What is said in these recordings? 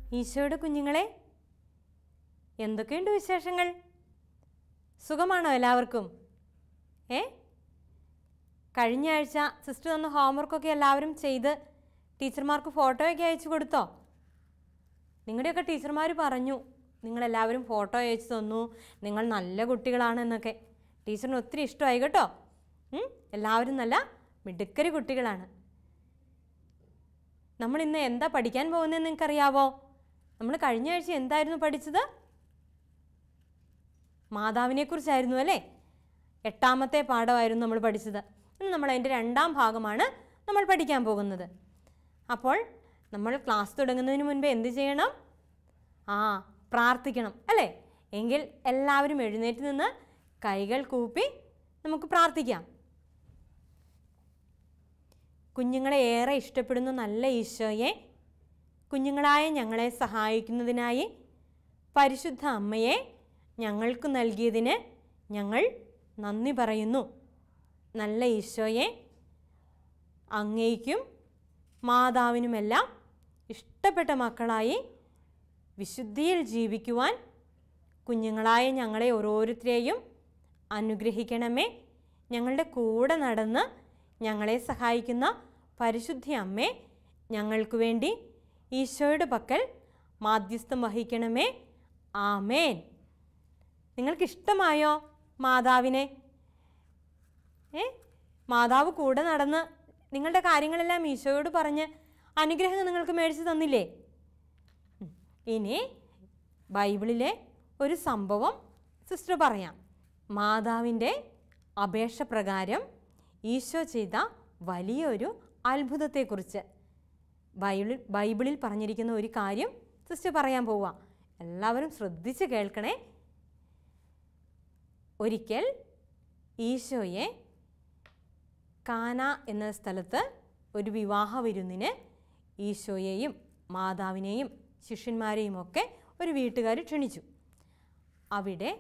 ഈശോയുടെ കുഞ്ഞുങ്ങളെ എന്തൊക്കെയുണ്ട് വിശേഷങ്ങൾ സുഖമാണോ എല്ലാവർക്കും ഏ കഴിഞ്ഞ ആഴ്ച സിസ്റ്റർ തന്ന ഹോംവർക്കൊക്കെ എല്ലാവരും ചെയ്ത് ടീച്ചർമാർക്ക് ഫോട്ടോയൊക്കെ അയച്ചു കൊടുത്തോ നിങ്ങളുടെയൊക്കെ ടീച്ചർമാർ പറഞ്ഞു നിങ്ങളെല്ലാവരും ഫോട്ടോ അയച്ചു തന്നു നിങ്ങൾ നല്ല കുട്ടികളാണെന്നൊക്കെ ടീച്ചറിന് ഒത്തിരി ഇഷ്ടമായി കേട്ടോ ഉം, എല്ലാവരും നല്ല മിടുക്കരി കുട്ടികളാണ് നമ്മൾ ഇന്ന് എന്താ പഠിക്കാൻ പോകുന്നതെന്ന് നിങ്ങൾക്കറിയാവോ നമ്മൾ കഴിഞ്ഞ ആഴ്ച എന്തായിരുന്നു പഠിച്ചത് മാതാവിനെക്കുറിച്ചായിരുന്നു അല്ലേ എട്ടാമത്തെ പാഠമായിരുന്നു നമ്മൾ പഠിച്ചത് ഇന്ന് നമ്മൾ അതിൻ്റെ രണ്ടാം ഭാഗമാണ് നമ്മൾ പഠിക്കാൻ പോകുന്നത് അപ്പോൾ നമ്മൾ ക്ലാസ് തുടങ്ങുന്നതിന് മുൻപ് എന്ത് ചെയ്യണം ആ പ്രാർത്ഥിക്കണം അല്ലേ എങ്കിൽ എല്ലാവരും എഴുന്നേറ്റ് നിന്ന് കൈകൾ കൂപ്പി നമുക്ക് പ്രാർത്ഥിക്കാം കുഞ്ഞുങ്ങളെ ഏറെ ഇഷ്ടപ്പെടുന്ന നല്ല ഈശോയെ കുഞ്ഞുങ്ങളായ ഞങ്ങളെ സഹായിക്കുന്നതിനായി പരിശുദ്ധ അമ്മയെ ഞങ്ങൾക്ക് നൽകിയതിന് ഞങ്ങൾ നന്ദി പറയുന്നു നല്ല ഈശോയെ അങ്ങേയ്ക്കും മാതാവിനുമെല്ലാം ഇഷ്ടപ്പെട്ട മക്കളായി വിശുദ്ധിയിൽ ജീവിക്കുവാൻ കുഞ്ഞുങ്ങളായ ഞങ്ങളെ ഓരോരുത്തരെയും അനുഗ്രഹിക്കണമേ ഞങ്ങളുടെ കൂടെ നടന്ന് ഞങ്ങളെ സഹായിക്കുന്ന പരിശുദ്ധ അമ്മേ ഞങ്ങൾക്ക് വേണ്ടി ഈശോയുടെ പക്കൽ മാധ്യസ്ഥം വഹിക്കണമേ ആമേൻ നിങ്ങൾക്ക് ഇഷ്ടമായോ മാതാവിനെ ഏ മാതാവ് കൂടെ നടന്ന് നിങ്ങളുടെ കാര്യങ്ങളെല്ലാം ഈശോയോട് പറഞ്ഞ് അനുഗ്രഹം നിങ്ങൾക്ക് മേടിച്ച് തന്നില്ലേ ഉം. ഇനി ബൈബിളിലെ ഒരു സംഭവം സിസ്റ്റർ പറയാം മാതാവിൻ്റെ അപേക്ഷ പ്രകാരം ഈശോ ചെയ്ത വലിയൊരു അത്ഭുതത്തെക്കുറിച്ച് ബൈബിളിൽ ബൈബിളിൽ പറഞ്ഞിരിക്കുന്ന ഒരു കാര്യം സിസ്റ്റർ പറയാൻ പോവുക എല്ലാവരും ശ്രദ്ധിച്ച് കേൾക്കണേ ഒരിക്കൽ ഈശോയെ കാന എന്ന സ്ഥലത്ത് ഒരു വിവാഹ വിരുന്നിന് ഈശോയെയും മാതാവിനെയും ശിഷ്യന്മാരെയും ഒക്കെ ഒരു വീട്ടുകാർ ക്ഷണിച്ചു അവിടെ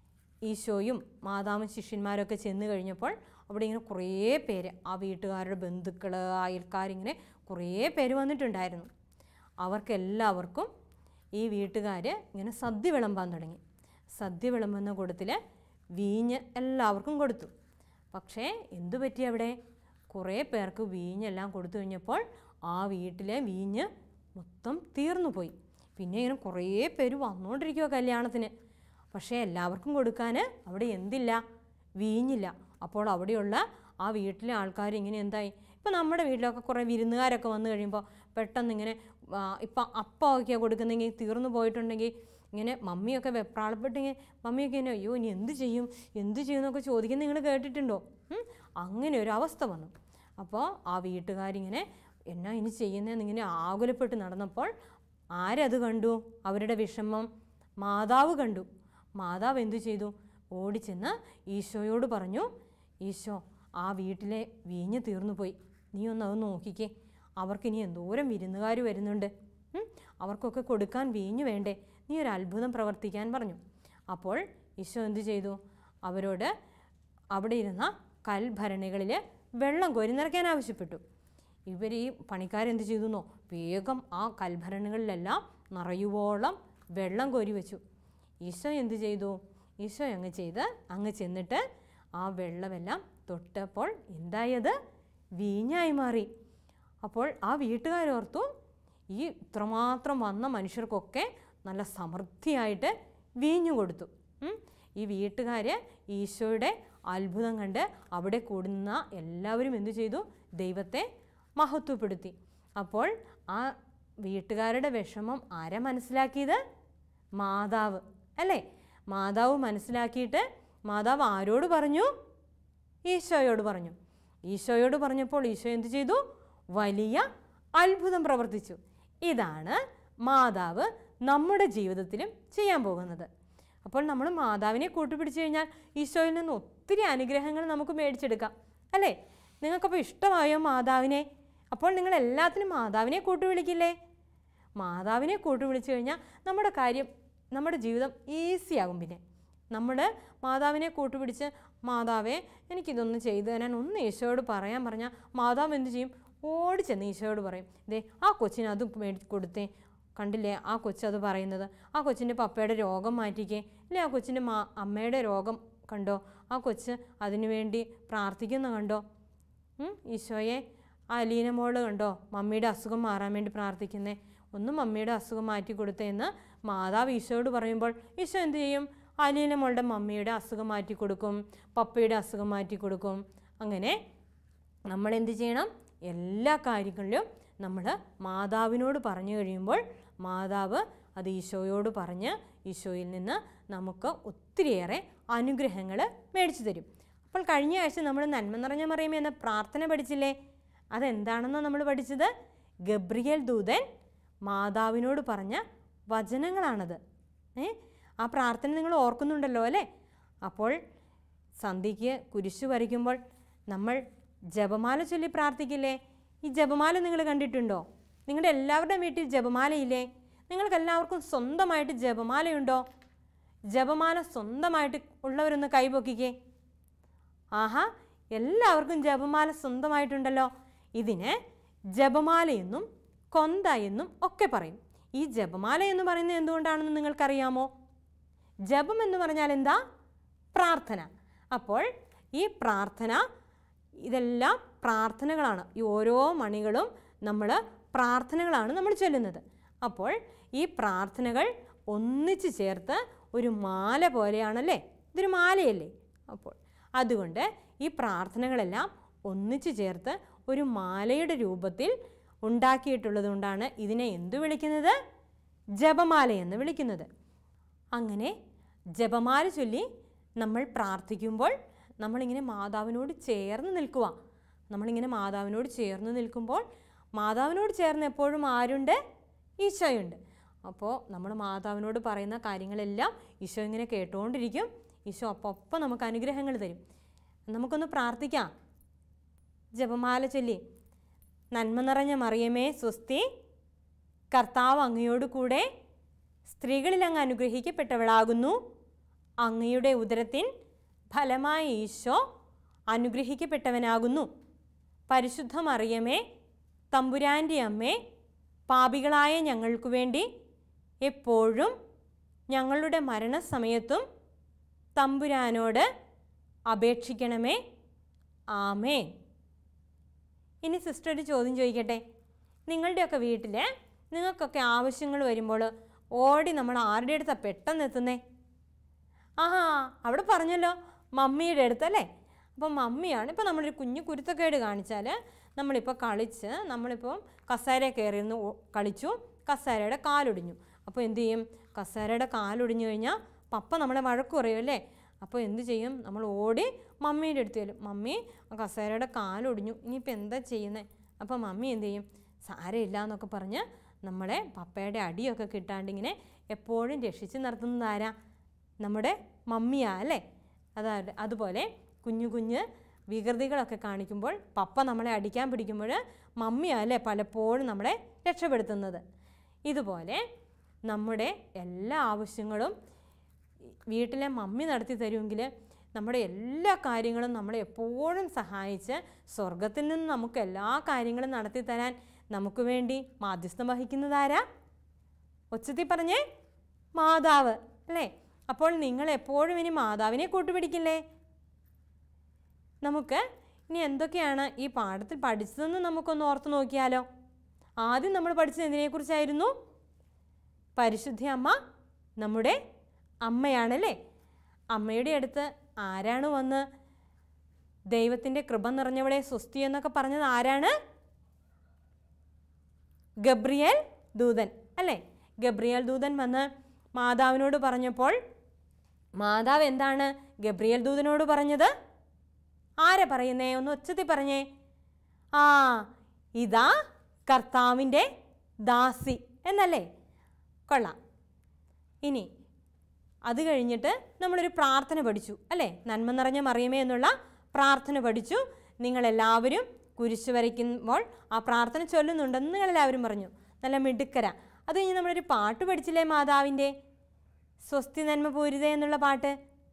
ഈശോയും മാതാവും ശിഷ്യന്മാരൊക്കെ ചെന്ന് കഴിഞ്ഞപ്പോൾ അവിടെ ഇങ്ങനെ കുറേ പേര് ആ വീട്ടുകാരുടെ ബന്ധുക്കൾ അയൽക്കാരിങ്ങനെ കുറേ പേര് വന്നിട്ടുണ്ടായിരുന്നു അവർക്കെല്ലാവർക്കും ഈ വീട്ടുകാർ ഇങ്ങനെ സദ്യ വിളമ്പാൻ തുടങ്ങി സദ്യ വിളമ്പുന്ന കൂട്ടത്തിൽ വീഞ്ഞ് എല്ലാവർക്കും കൊടുത്തു പക്ഷേ എന്തു പറ്റി അവിടെ കുറേ പേർക്ക് വീഞ്ഞെല്ലാം കൊടുത്തു കഴിഞ്ഞപ്പോൾ ആ വീട്ടിലെ വീഞ്ഞ് മൊത്തം തീർന്നു പോയി പിന്നെ ഇങ്ങനെ കുറേ പേര് വന്നുകൊണ്ടിരിക്കുക കല്യാണത്തിന് പക്ഷേ എല്ലാവർക്കും കൊടുക്കാൻ അവിടെ എന്തില്ല വീഞ്ഞില്ല അപ്പോൾ അവിടെയുള്ള ആ വീട്ടിലെ ആൾക്കാർ ഇങ്ങനെ എന്തായി ഇപ്പം നമ്മുടെ വീട്ടിലൊക്കെ കുറേ വിരുന്നുകാരൊക്കെ വന്നു കഴിയുമ്പോൾ പെട്ടെന്ന് ഇങ്ങനെ ആ, ഇപ്പം അപ്പമൊക്കെയാണ് കൊടുക്കുന്നെങ്കിൽ തീർന്നു പോയിട്ടുണ്ടെങ്കിൽ ഇങ്ങനെ മമ്മിയൊക്കെ വെപ്രാളപ്പെട്ടിങ്ങനെ മമ്മിയൊക്കെ ഇങ്ങനെ അയ്യോ ഇനി എന്ത് ചെയ്യും എന്ത് ചെയ്യും എന്നൊക്കെ ചോദിക്കുന്നത് നിങ്ങൾ കേട്ടിട്ടുണ്ടോ ഉം? അങ്ങനെ ഒരു അവസ്ഥ വന്നു അപ്പോൾ ആ വീട്ടുകാരിങ്ങനെ എന്നാ ഇനി ചെയ്യുന്നതെന്ന് ഇങ്ങനെ ആകുലപ്പെട്ട് നടന്നപ്പോൾ ആരത് കണ്ടു അവരുടെ വിഷമം മാതാവ് കണ്ടു മാതാവ് എന്തു ചെയ്തു ഓടിച്ചെന്ന് ഈശോയോട് പറഞ്ഞു ഈശോ ആ വീട്ടിലെ വീഞ്ഞ് തീർന്നു പോയി നീ ഒന്ന് അത് നോക്കിക്കേ അവർക്കിനി എന്തോരം വിരുന്നുകാർ വരുന്നുണ്ട് ഉം? അവർക്കൊക്കെ കൊടുക്കാൻ വീഞ്ഞു വേണ്ടേ നീ ഒരു അത്ഭുതം പ്രവർത്തിക്കാൻ പറഞ്ഞു അപ്പോൾ ഈശോ എന്തു ചെയ്തു അവരോട് അവിടെ ഇരുന്ന കൽഭരണികളിൽ വെള്ളം കോരി നിറയ്ക്കാൻ ആവശ്യപ്പെട്ടു ഇവർ ഈ പണിക്കാരെന്ത് ചെയ്തുന്നോ വേഗം ആ കൽഭരണികളിലെല്ലാം നിറയുവോളം വെള്ളം കോരി വെച്ചു ഈശോ എന്ത് ചെയ്തു ഈശോ അങ്ങ് ചെയ്ത് അങ്ങ് ചെന്നിട്ട് ആ വെള്ളമെല്ലാം തൊട്ടപ്പോൾ എന്തായത് വീഞ്ഞായി മാറി അപ്പോൾ ആ വീട്ടുകാരോർത്തു ഈ ഇത്രമാത്രം വന്ന മനുഷ്യർക്കൊക്കെ നല്ല സമൃദ്ധിയായിട്ട് വീഞ്ഞു കൊടുത്തു ഉം. ഈ വീട്ടുകാർ ഈശോയുടെ അത്ഭുതം കണ്ട് അവിടെ കൂടുന്ന എല്ലാവരും എന്തു ചെയ്തു ദൈവത്തെ മഹത്വപ്പെടുത്തി അപ്പോൾ ആ വീട്ടുകാരുടെ വിഷമം ആരാ മനസ്സിലാക്കിയത് മാതാവ് അല്ലേ മാതാവ് മനസ്സിലാക്കിയിട്ട് മാതാവ് ആരോട് പറഞ്ഞു ഈശോയോട് പറഞ്ഞു ഈശോയോട് പറഞ്ഞപ്പോൾ ഈശോ എന്ത് ചെയ്തു വലിയ അത്ഭുതം പ്രവർത്തിച്ചു ഇതാണ് മാതാവ് നമ്മുടെ ജീവിതത്തിലും ചെയ്യാൻ പോകുന്നത് അപ്പോൾ നമ്മൾ മാതാവിനെ കൂട്ടുപിടിച്ചു കഴിഞ്ഞാൽ ഈശോയിൽ നിന്ന് ഒത്തിരി അനുഗ്രഹങ്ങൾ നമുക്ക് മേടിച്ചെടുക്കാം അല്ലേ നിങ്ങൾക്കപ്പോൾ ഇഷ്ടമായോ മാതാവിനെ അപ്പോൾ നിങ്ങൾ എല്ലാത്തിനും മാതാവിനെ കൂട്ടുവിളിക്കില്ലേ മാതാവിനെ കൂട്ടുവിളിച്ചു കഴിഞ്ഞാൽ നമ്മുടെ കാര്യം നമ്മുടെ ജീവിതം ഈസിയാകും പിന്നെ നമ്മൾ മാതാവിനെ കൂട്ടുപിടിച്ച് മാതാവേ എനിക്കിതൊന്ന് ചെയ്തു തരാൻ ഒന്ന് ഈശോയോട് പറയാൻ പറഞ്ഞാൽ മാതാവ് എന്ത് ചെയ്യും ഓടിച്ചെന്ന് ഈശോയോട് പറയും ദേ ആ കൊച്ചിന് അത് മേടി കൊടുത്തേ കണ്ടില്ലേ ആ കൊച്ചത് പറയുന്നത് ആ കൊച്ചിൻ്റെ പപ്പയുടെ രോഗം മാറ്റിക്കേ ഇല്ലേ ആ കൊച്ചിൻ്റെ മാ അമ്മയുടെ രോഗം കണ്ടോ ആ കൊച്ച് അതിനു വേണ്ടി പ്രാർത്ഥിക്കുന്ന കണ്ടോ ഉം, ഈശോയെ ആ അലീന മോള് കണ്ടോ മമ്മിയുടെ അസുഖം മാറാൻ വേണ്ടി പ്രാർത്ഥിക്കുന്നേ ഒന്ന് മമ്മിയുടെ അസുഖം മാറ്റി കൊടുത്തേന്ന് മാതാവ് ഈശോയോട് പറയുമ്പോൾ ഈശോ എന്ത് ചെയ്യും അലീന മോളുടെ മമ്മിയുടെ അസുഖം മാറ്റി കൊടുക്കും പപ്പയുടെ അസുഖം മാറ്റി കൊടുക്കും അങ്ങനെ നമ്മൾ എന്ത് ചെയ്യണം എല്ലാ കാര്യങ്ങളിലും നമ്മൾ മാതാവിനോട് പറഞ്ഞു കഴിയുമ്പോൾ മാതാവ് അത് ഈശോയോട് പറഞ്ഞ് ഈശോയിൽ നിന്ന് നമുക്ക് ഒത്തിരിയേറെ അനുഗ്രഹങ്ങൾ മേടിച്ചു തരും അപ്പോൾ കഴിഞ്ഞ ആഴ്ച നമ്മൾ നന്മ നിറഞ്ഞ മറിയമേ എന്ന പ്രാർത്ഥന പഠിച്ചില്ലേ അതെന്താണെന്ന് നമ്മൾ പഠിച്ചത് ഗബ്രിയേൽ ദൂതൻ മാതാവിനോട് പറഞ്ഞ വചനങ്ങളാണത് ഏ ആ പ്രാർത്ഥന നിങ്ങൾ ഓർക്കുന്നുണ്ടല്ലോ അല്ലേ അപ്പോൾ സന്ധ്യയ്ക്ക് കുരിശു വരയ്ക്കുമ്പോൾ നമ്മൾ ജപമാല ചൊല്ലി പ്രാർത്ഥിക്കില്ലേ ഈ ജപമാല നിങ്ങൾ കണ്ടിട്ടുണ്ടോ നിങ്ങളുടെ എല്ലാവരുടെയും വീട്ടിൽ ജപമാലയില്ലേ നിങ്ങൾക്ക് എല്ലാവർക്കും സ്വന്തമായിട്ട് ജപമാലയുണ്ടോ ജപമാല സ്വന്തമായിട്ട് ഉള്ളവരൊന്ന് കൈപൊക്കിക്കേ ആഹാ എല്ലാവർക്കും ജപമാല സ്വന്തമായിട്ടുണ്ടല്ലോ ഇതിന് ജപമാലയെന്നും കൊന്ത എന്നും ഒക്കെ പറയും ഈ ജപമാല എന്ന് പറയുന്നത് എന്തുകൊണ്ടാണെന്ന് നിങ്ങൾക്കറിയാമോ ജപം എന്ന് പറഞ്ഞാൽ എന്താ പ്രാർത്ഥന അപ്പോൾ ഈ പ്രാർത്ഥന ഇതെല്ലാം പ്രാർത്ഥനകളാണ് ഈ ഓരോ മണികളും നമ്മൾ പ്രാർത്ഥനകളാണ് നമ്മൾ ചൊല്ലുന്നത് അപ്പോൾ ഈ പ്രാർത്ഥനകൾ ഒന്നിച്ച് ചേർത്ത് ഒരു മാല പോലെയാണല്ലേ ഇതൊരു മാലയല്ലേ അപ്പോൾ അതുകൊണ്ട് ഈ പ്രാർത്ഥനകളെല്ലാം ഒന്നിച്ചു ചേർത്ത് ഒരു മാലയുടെ രൂപത്തിൽ ഉണ്ടാക്കിയിട്ടുള്ളത് കൊണ്ടാണ് ഇതിനെ എന്തു വിളിക്കുന്നത് ജപമാല എന്ന് വിളിക്കുന്നത് അങ്ങനെ ജപമാല ചൊല്ലി നമ്മൾ പ്രാർത്ഥിക്കുമ്പോൾ നമ്മളിങ്ങനെ മാതാവിനോട് ചേർന്ന് നിൽക്കുക നമ്മളിങ്ങനെ മാതാവിനോട് ചേർന്ന് നിൽക്കുമ്പോൾ മാതാവിനോട് ചേർന്ന് എപ്പോഴും ആരുണ്ട് ഈശോയുണ്ട് അപ്പോൾ നമ്മൾ മാതാവിനോട് പറയുന്ന കാര്യങ്ങളെല്ലാം ഈശോ ഇങ്ങനെ കേട്ടുകൊണ്ടിരിക്കും ഈശോ അപ്പം ഒപ്പം നമുക്ക് അനുഗ്രഹങ്ങൾ തരും നമുക്കൊന്ന് പ്രാർത്ഥിക്കാം ജപമാല ചൊല്ലി നന്മ നിറഞ്ഞ മറിയമേ സ്വസ്തി കർത്താവ് അങ്ങയോട് കൂടെ സ്ത്രീകളിൽ അങ്ങ് അനുഗ്രഹിക്കപ്പെട്ടവളാകുന്നു അങ്ങയുടെ ഉദരത്തിൻ ഫലമായ ഈശോ അനുഗ്രഹിക്കപ്പെട്ടവനാകുന്നു പരിശുദ്ധ മറിയമേ തമ്പുരാൻ്റെ അമ്മേ പാപികളായ ഞങ്ങൾക്കു വേണ്ടി എപ്പോഴും ഞങ്ങളുടെ മരണസമയത്തും തമ്പുരാനോട് അപേക്ഷിക്കണമേ ആമേൻ ഇനി സിസ്റ്റർ ഒരു ചോദ്യം ചോദിക്കട്ടെ നിങ്ങളുടെയൊക്കെ വീട്ടിൽ നിങ്ങൾക്കൊക്കെ ആവശ്യങ്ങൾ വരുമ്പോൾ ഓടി നമ്മൾ ആരുടെ അടുത്താണ് പെട്ടെന്ന് എത്തുന്നേ ആഹാ അവിടെ പറഞ്ഞല്ലോ മമ്മിയുടെ അടുത്തല്ലേ അപ്പോൾ മമ്മിയാണ് ഇപ്പോൾ നമ്മളൊരു കുഞ്ഞു കുരുത്തക്കേട് കാണിച്ചാൽ നമ്മളിപ്പോൾ കളിച്ച് നമ്മളിപ്പോൾ കസേര കയറിയിരുന്ന് ഓ- കളിച്ചു കസേരയുടെ കാലൊടിഞ്ഞു അപ്പോൾ എന്ത് ചെയ്യും കസേരയുടെ കാലൊടിഞ്ഞു കഴിഞ്ഞാൽ പപ്പ നമ്മളെ വഴക്ക് പറയും അല്ലേ അപ്പോൾ എന്ത് ചെയ്യും നമ്മൾ ഓടി മമ്മീൻ്റെ അടുത്ത് ചെല്ലും മമ്മി ആ കസേരയുടെ കാലൊടിഞ്ഞു ഇനിയിപ്പോൾ എന്താ ചെയ്യുന്നത് അപ്പോൾ മമ്മി എന്ത് ചെയ്യും സാരമില്ല എന്നൊക്കെ പറഞ്ഞ് നമ്മളെ പപ്പയുടെ അടിയൊക്കെ കിട്ടാണ്ട് ഇങ്ങനെ എപ്പോഴും രക്ഷിച്ച് നിർത്തുന്നത് ആരാ നമ്മുടെ മമ്മിയാ അല്ലേ അതാ അതുപോലെ കുഞ്ഞു കുഞ്ഞ് വികൃതികളൊക്കെ കാണിക്കുമ്പോൾ പപ്പ നമ്മളെ അടിക്കാൻ പിടിക്കുമ്പോൾ മമ്മിയാ അല്ലേ പലപ്പോഴും നമ്മളെ രക്ഷപ്പെടുത്തുന്നത് ഇതുപോലെ നമ്മുടെ എല്ലാ ആവശ്യങ്ങളും വീട്ടിലെ മമ്മി നടത്തി തരുമെങ്കിൽ നമ്മുടെ എല്ലാ കാര്യങ്ങളും നമ്മളെ എപ്പോഴും സഹായിച്ച് സ്വർഗത്തിൽ നിന്ന് നമുക്ക് എല്ലാ കാര്യങ്ങളും നടത്തി തരാൻ നമുക്ക് വേണ്ടി മാധ്യസ്ഥം വഹിക്കുന്നതാരാ ഒച്ചത്തിൽ പറഞ്ഞേ മാതാവ് അല്ലേ അപ്പോൾ നിങ്ങൾ എപ്പോഴും ഇനി മാതാവിനെ കൂട്ടുപിടിക്കില്ലേ നമുക്ക് ഇനി എന്തൊക്കെയാണ് ഈ പാഠത്തിൽ പഠിച്ചതെന്ന് നമുക്കൊന്ന് ഓർത്ത് നോക്കിയാലോ ആദ്യം നമ്മൾ പഠിച്ചത് എന്തിനെക്കുറിച്ചായിരുന്നു പരിശുദ്ധ അമ്മ നമ്മുടെ അമ്മയാണല്ലേ അമ്മയുടെ അടുത്ത് ആരാണ് വന്ന് ദൈവത്തിൻ്റെ കൃപ നിറഞ്ഞവളെ സ്വസ്തി എന്നൊക്കെ പറഞ്ഞത് ആരാണ് ഗബ്രിയേൽ ദൂതൻ അല്ലേ ഗബ്രിയേൽ ദൂതൻ വന്ന് മാതാവിനോട് പറഞ്ഞപ്പോൾ മാതാവ് എന്താണ് ഗബ്രിയേൽ ദൂതനോട് പറഞ്ഞത് ആരെ പറയുന്നേ ഒന്ന് ഒച്ചത്തിൽ പറഞ്ഞേ ആ ഇതാ കർത്താവിൻ്റെ ദാസി എന്നല്ലേ കൊള്ളാം ഇനി അത് കഴിഞ്ഞിട്ട് നമ്മളൊരു പ്രാർത്ഥന പഠിച്ചു അല്ലേ നന്മ നിറഞ്ഞ മറിയമേ എന്നുള്ള പ്രാർത്ഥന പഠിച്ചു നിങ്ങളെല്ലാവരും കുരിശ് വരയ്ക്കുമ്പോൾ ആ പ്രാർത്ഥന ചൊല്ലുന്നുണ്ടെന്ന് നിങ്ങളെല്ലാവരും പറഞ്ഞു നല്ല മിടുക്കര അത് കഴിഞ്ഞ് നമ്മളൊരു പാട്ട് പഠിച്ചില്ലേ മാതാവിൻ്റെ സ്വസ്തി നന്മ പൂരിതേ എന്നുള്ള പാട്ട്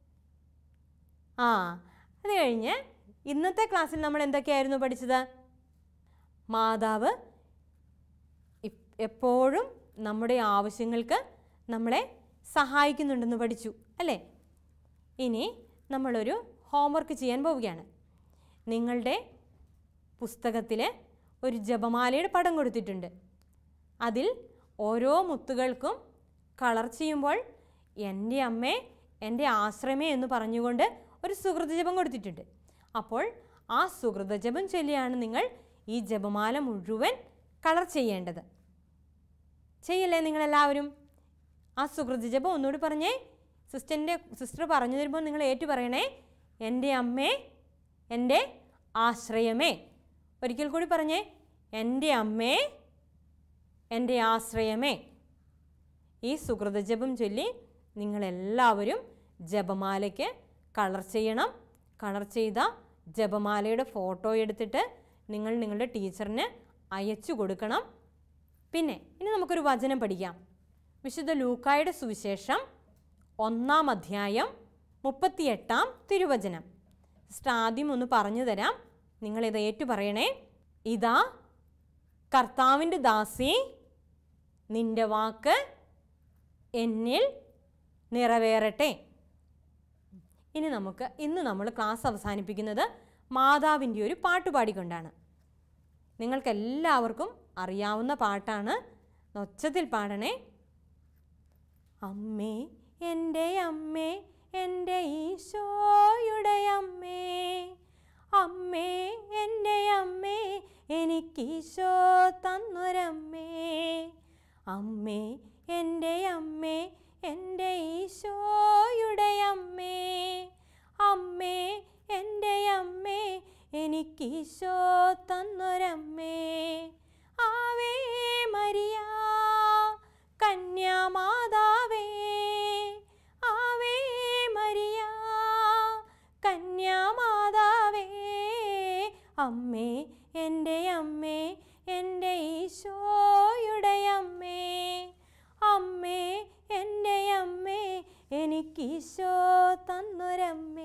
ആ അത് കഴിഞ്ഞ് ഇന്നത്തെ ക്ലാസ്സിൽ നമ്മൾ എന്തൊക്കെയായിരുന്നു പഠിച്ചത് മാതാവ് ഇപ്- എപ്പോഴും നമ്മുടെ ആവശ്യങ്ങൾക്ക് നമ്മളെ സഹായിക്കുന്നുണ്ടെന്ന് പഠിച്ചു അല്ലേ ഇനി നമ്മളൊരു ഹോംവർക്ക് ചെയ്യാൻ പോവുകയാണ് നിങ്ങളുടെ പുസ്തകത്തിൽ ഒരു ജപമാലയുടെ പടം കൊടുത്തിട്ടുണ്ട് അതിൽ ഓരോ മുത്തുകൾക്കും കളർ ചെയ്യുമ്പോൾ എൻ്റെ അമ്മേ എൻ്റെ ആശ്രമേ എന്ന് പറഞ്ഞുകൊണ്ട് ഒരു സുഹൃത ജപം കൊടുത്തിട്ടുണ്ട് അപ്പോൾ ആ സുഹൃത ജപം ചൊല്ലിയാണ് നിങ്ങൾ ഈ ജപമാല മുഴുവൻ കളർ ചെയ്യേണ്ടത് ചെയ്യല്ലേ നിങ്ങളെല്ലാവരും ആ സുഹൃത ജപം ഒന്നുകൂടി പറഞ്ഞേ സിസ്റ്ററിൻ്റെ സിസ്റ്റർ പറഞ്ഞു തരുമ്പോൾ നിങ്ങൾ ഏറ്റു പറയണേ എൻ്റെ അമ്മേ എൻ്റെ ആശ്രയമേ ഒരിക്കൽ കൂടി പറഞ്ഞേ എൻ്റെ അമ്മേ എൻ്റെ ആശ്രയമേ ഈ സുഹൃത ജപം ചൊല്ലി നിങ്ങളെല്ലാവരും ജപമാലയ്ക്ക് കളർ ചെയ്യണം കളർ ചെയ്ത ജപമാലയുടെ ഫോട്ടോ എടുത്തിട്ട് നിങ്ങൾ നിങ്ങളുടെ ടീച്ചറിന് അയച്ചു കൊടുക്കണം പിന്നെ ഇനി നമുക്കൊരു വചനം പഠിക്കാം വിശുദ്ധ ലൂക്കായുടെ സുവിശേഷം ഒന്നാം അധ്യായം മുപ്പത്തിയെട്ടാം തിരുവചനം സിസ്റ്റർ ആദ്യം ഒന്ന് പറഞ്ഞു തരാം നിങ്ങളിത് ഏറ്റു പറയണേ ഇതാ കർത്താവിൻ്റെ ദാസി നിന്റെ വാക്ക് എന്നിൽ നിറവേറട്ടെ ഇനി നമുക്ക് ഇന്ന് നമ്മൾ ക്ലാസ് അവസാനിപ്പിക്കുന്നത് മാതാവിൻ്റെ ഒരു പാട്ട് പാടിക്കൊണ്ടാണ് നിങ്ങൾക്കെല്ലാവർക്കും അറിയാവുന്ന പാട്ടാണ് നൊച്ചത്തിൽ പാടണേ അമ്മേ എൻ്റെ അമ്മേ എൻ്റെ ഈശോയുടെ അമ്മേ അമ്മേ എൻ്റെ അമ്മേ എനിക്കീശോ തന്നൊരമ്മേ അമ്മേ എൻ്റെ അമ്മേ എൻ്റെ ഈശോയുടെ അമ്മേ അമ്മേ എൻ്റെ അമ്മേ എനിക്കീശോ തന്നൊരമ്മേ ആവേ മരിയ കന്യാമാതാവേ ആവേ മരിയ കന്യാമാതാവേ അമ്മേ എൻ്റെ അമ്മേ എൻ്റെ ഈശോയുടെ അമ്മേ അമ്മേ എൻ്റെ അമ്മേ എനിക്കീശോ തന്നൊരമ്മേ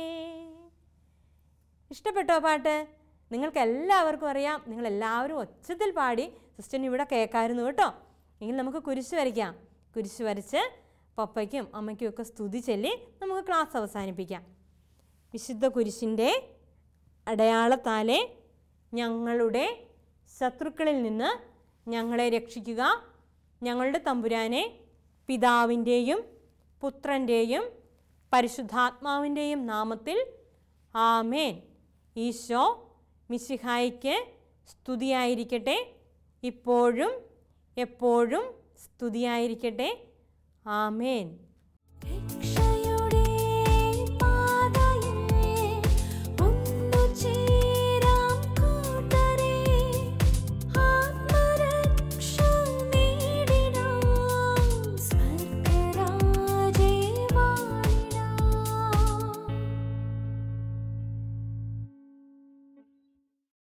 ഇഷ്ടപ്പെട്ടോ പാട്ട് നിങ്ങൾക്ക് എല്ലാവർക്കും അറിയാം നിങ്ങൾ എല്ലാവരും ഒച്ചത്തിൽ പാടി സിസ്റ്ററിന് ഇവിടെ കേൾക്കായിരുന്നു കേട്ടോ എങ്കിൽ നമുക്ക് കുരിശ് വരയ്ക്കാം കുരിശ് വരച്ച് പപ്പയ്ക്കും അമ്മയ്ക്കും ഒക്കെ സ്തുതി ചൊല്ലി നമുക്ക് ക്ലാസ് അവസാനിപ്പിക്കാം വിശുദ്ധ കുരിശിൻ്റെ അടയാളത്താലെ ഞങ്ങളുടെ ശത്രുക്കളിൽ നിന്ന് ഞങ്ങളെ രക്ഷിക്കുക ഞങ്ങളുടെ തമ്പുരാനെ പിതാവിൻ്റെയും പുത്രൻ്റെയും പരിശുദ്ധാത്മാവിൻ്റെയും നാമത്തിൽ ആമേൻ ഈശോ മിശിഹായിക്ക് സ്തുതിയായിരിക്കട്ടെ ഇപ്പോഴും എപ്പോഴും സ്തുതിയായിരിക്കട്ടെ ആമേൻ